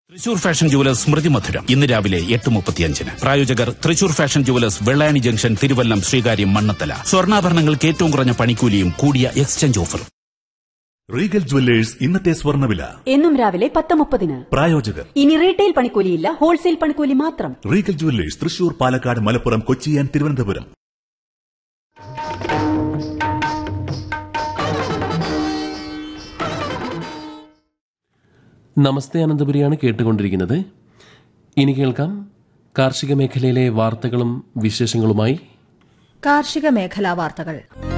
Thrissur fashion jewellers സ്മൃതി മധുരം ഇന്ന് രാവിലെ എട്ട് മുപ്പത്തിയഞ്ചിന് പ്രായോജകർ Thrissur fashion jewellers Vellayani junction Thiruvallam Sreekaryam Mannanthala സ്വർണ്ണാഭരണങ്ങൾക്ക് ഏറ്റവും കുറഞ്ഞ പണിക്കൂലിയും കൂടിയ എക്സ്ചേഞ്ച് ഓഫറും റീഗൽ ജുവല്ലേഴ്സ് ഇന്നത്തെ സ്വർണ്ണവില എന്നും രാവിലെ പത്ത് മുപ്പതിന് പ്രായോജകർ ഇനി റീറ്റെയിൽ പണിക്കൂലിയില്ല ഹോൾസെയിൽ പണിക്കൂലി മാത്രം regal jewellers Thrissur Palakkad Malappuram Kochi and Thiruvananthapuram നമസ്തേ അനന്തപുരിയാണ് കേട്ടുകൊണ്ടിരിക്കുന്നത് ഇനി കേൾക്കാം കാർഷിക മേഖലയിലെ വാർത്തകളും വിശേഷങ്ങളുമായി കാർഷിക മേഖലാ വാർത്തകൾ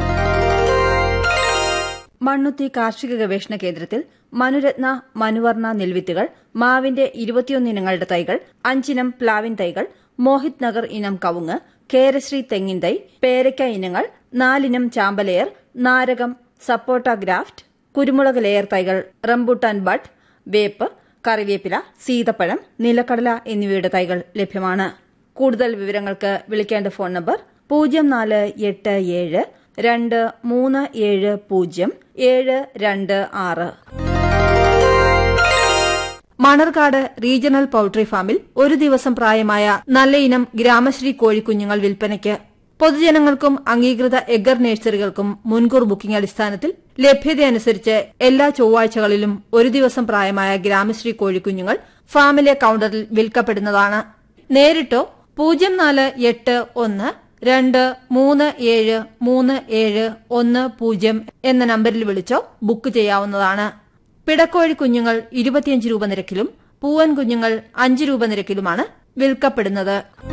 മണ്ണുത്തി കാർഷിക ഗവേഷണ കേന്ദ്രത്തിൽ മനുരത്ന മനുവർണ നെൽവിത്തുകൾ മാവിന്റെ ഇരുപത്തിയൊന്ന് ഇനങ്ങളുടെ തൈകൾ അഞ്ചിനം പ്ലാവിൻ തൈകൾ മോഹിത് നഗർ ഇനം കവുങ്ങ് കേരശ്രീ തെങ്ങിൻ തൈ പേരയ്ക്ക ഇനങ്ങൾ നാലിനം ചാമ്പലെയർ നാരകം സപ്പോട്ട ഗ്രാഫ്റ്റ് കുരുമുളക് ലെയർ തൈകൾ റംബുട്ടാൻ ബഡ് വേപ്പ് കറിവേപ്പില സീതപ്പഴം നിലക്കടല എന്നിവയുടെ തൈകൾ ലഭ്യമാണ് കൂടുതൽ വിവരങ്ങൾക്ക് വിളിക്കേണ്ട ഫോൺ നമ്പർ പൂജ്യം നാല് എട്ട് ഏഴ് രണ്ട് മൂന്ന് ഏഴ് പൂജ്യം ഏഴ് രണ്ട് ആറ് മണർകാട് റീജിയണൽ പൌൾട്രി ഫാമിൽ ഒരു ദിവസം പ്രായമായ നല്ല ഇനം ഗ്രാമശ്രീ കോഴിക്കുഞ്ഞുങ്ങൾ വിൽപ്പനയ്ക്ക് പൊതുജനങ്ങൾക്കും അംഗീകൃത എഗർ നഴ്സറികൾക്കും മുൻകൂർ ബുക്കിംഗ് അടിസ്ഥാനത്തിൽ ലഭ്യതയനുസരിച്ച് എല്ലാ ചൊവ്വാഴ്ചകളിലും ഒരു ദിവസം പ്രായമായ ഗ്രാമശ്രീ കോഴിക്കുഞ്ഞുങ്ങൾ ഫാമിലെ കൌണ്ടറിൽ വിൽക്കപ്പെടുന്നതാണ് നേരിട്ടോ പൂജ്യം നാല് എട്ട് ഒന്ന് രണ്ട് മൂന്ന് ഏഴ് മൂന്ന് ഏഴ് ഒന്ന് പൂജ്യം എന്ന നമ്പറിൽ വിളിച്ചോ ബുക്ക് ചെയ്യാവുന്നതാണ് പിടക്കോഴി കുഞ്ഞുങ്ങൾ ഇരുപത്തിയഞ്ച് രൂപ നിരക്കിലും പൂവൻ കുഞ്ഞുങ്ങൾ അഞ്ച് രൂപ നിരക്കിലുമാണ് വിൽക്കപ്പെടുന്നത്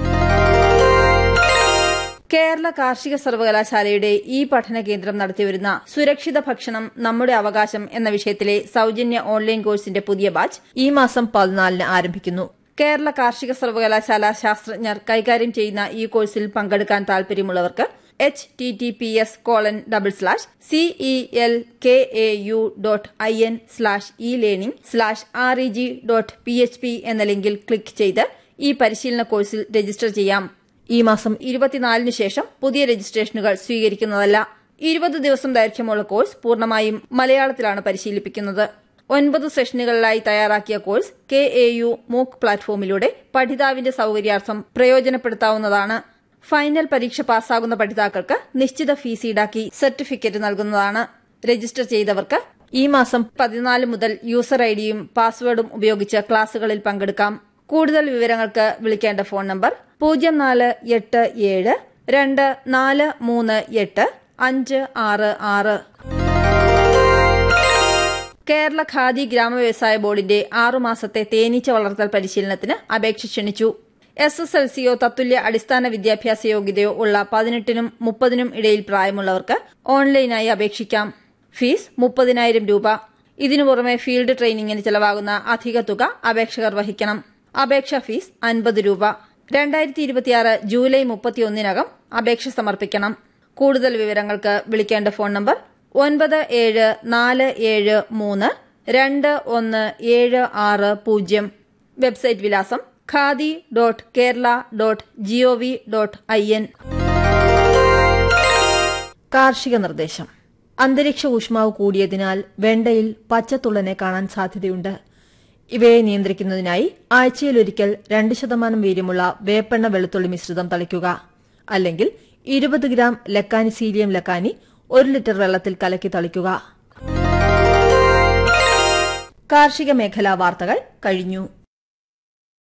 കേരള കാർഷിക സർവകലാശാലയുടെ ഈ പഠന കേന്ദ്രം നടത്തിവരുന്ന സുരക്ഷിത ഭക്ഷണം നമ്മുടെ അവകാശം എന്ന വിഷയത്തിലെ സൌജന്യ ഓൺലൈൻ കോഴ്സിന്റെ പുതിയ ബാച്ച് ഈ മാസം പതിനാലിന് ആരംഭിക്കുന്നു കേരള കാർഷിക സർവകലാശാല ശാസ്ത്രജ്ഞർ കൈകാര്യം ചെയ്യുന്ന ഈ കോഴ്സിൽ പങ്കെടുക്കാൻ താൽപര്യമുള്ളവർക്ക് H T T P S colon double slash C E L K A U dot I N slash E learning slash R E G dot P H P എന്ന ലിങ്കിൽ ക്ലിക്ക് ചെയ്ത് ഈ പരിശീലന കോഴ്സിൽ രജിസ്റ്റർ ചെയ്യാം ഈ മാസം ഇരുപത്തിനാലിന് ശേഷം പുതിയ രജിസ്ട്രേഷനുകൾ സ്വീകരിക്കുന്നതല്ല ഇരുപത് ദിവസം ദൈർഘ്യമുള്ള കോഴ്സ് പൂർണ്ണമായും മലയാളത്തിലാണ് പരിശീലിപ്പിക്കുന്നത് ഒൻപത് സെഷനുകളിലായി തയ്യാറാക്കിയ കോഴ്സ് കെ എ യു മൂക്ക് പ്ലാറ്റ്ഫോമിലൂടെ പഠിതാവിന്റെ സൌകര്യാർത്ഥം പ്രയോജനപ്പെടുത്താവുന്നതാണ് ഫൈനൽ പരീക്ഷ പാസ്സാകുന്ന പഠിതാക്കൾക്ക് നിശ്ചിത ഫീസ് ഈടാക്കി സർട്ടിഫിക്കറ്റ് നൽകുന്നതാണ് രജിസ്റ്റർ ചെയ്തവർക്ക് ഈ മാസം പതിനാല് മുതൽ യൂസർ ഐഡിയും പാസ്വേഡും ഉപയോഗിച്ച് ക്ലാസുകളിൽ പങ്കെടുക്കാം കൂടുതൽ വിവരങ്ങൾക്ക് വിളിക്കേണ്ട ഫോൺ നമ്പർ പൂജ്യം നാല് എട്ട് ഏഴ് രണ്ട് നാല് മൂന്ന് എട്ട് അഞ്ച് ആറ് ആറ് കേരള ഖാദി ഗ്രാമവ്യവസായ ബോർഡിന്റെ ആറുമാസത്തെ തേനീച്ച വളർത്തൽ പരിശീലനത്തിന് അപേക്ഷ ക്ഷണിച്ചു എസ് എസ് എൽ സിയോ തത്തുല്യ അടിസ്ഥാന വിദ്യാഭ്യാസ യോഗ്യതയോ ഉള്ള പതിനെട്ടിനും മുപ്പതിനും ഇടയിൽ പ്രായമുള്ളവർക്ക് ഓൺലൈനായി അപേക്ഷിക്കാം ഫീസ് മുപ്പതിനായിരം രൂപ ഇതിനു പുറമെ ഫീൽഡ് ട്രെയിനിങ്ങിന് ചെലവാകുന്ന അധിക തുക അപേക്ഷകർ വഹിക്കണം അപേക്ഷാ ഫീസ് അൻപത് രൂപ രണ്ടായിരത്തി ഇരുപത്തിയാറ് ജൂലൈ മുപ്പത്തിയൊന്നിനകം അപേക്ഷ സമർപ്പിക്കണം കൂടുതൽ വിവരങ്ങൾക്ക് വിളിക്കേണ്ട ഫോൺ നമ്പർ ഒൻപത് ഏഴ് നാല് ഏഴ് മൂന്ന് രണ്ട് ഒന്ന് ഏഴ് ആറ് പൂജ്യം വെബ്സൈറ്റ് വിലാസം khadi dot Kerala dot G O V dot I N കാർഷിക നിർദ്ദേശം അന്തരീക്ഷ ഊഷ്മാവ് കൂടിയതിനാൽ വെണ്ടയിൽ പച്ചത്തുള്ളനെ കാണാൻ സാധ്യതയുണ്ട് ഇവയെ നിയന്ത്രിക്കുന്നതിനായി ആഴ്ചയിലൊരിക്കൽ രണ്ട് ശതമാനം വീര്യമുള്ള വേപ്പെണ്ണ വെളുത്തുള്ളി മിശ്രിതം തളിക്കുക അല്ലെങ്കിൽ ഇരുപത് ഗ്രാം ലക്കാനി സീലിയം ലക്കാനി ഒരു ലിറ്റർ വെള്ളത്തിൽ കലക്കി തളിക്കുക കാർഷിക മേഖലാ വാർത്തകൾ കഴിഞ്ഞു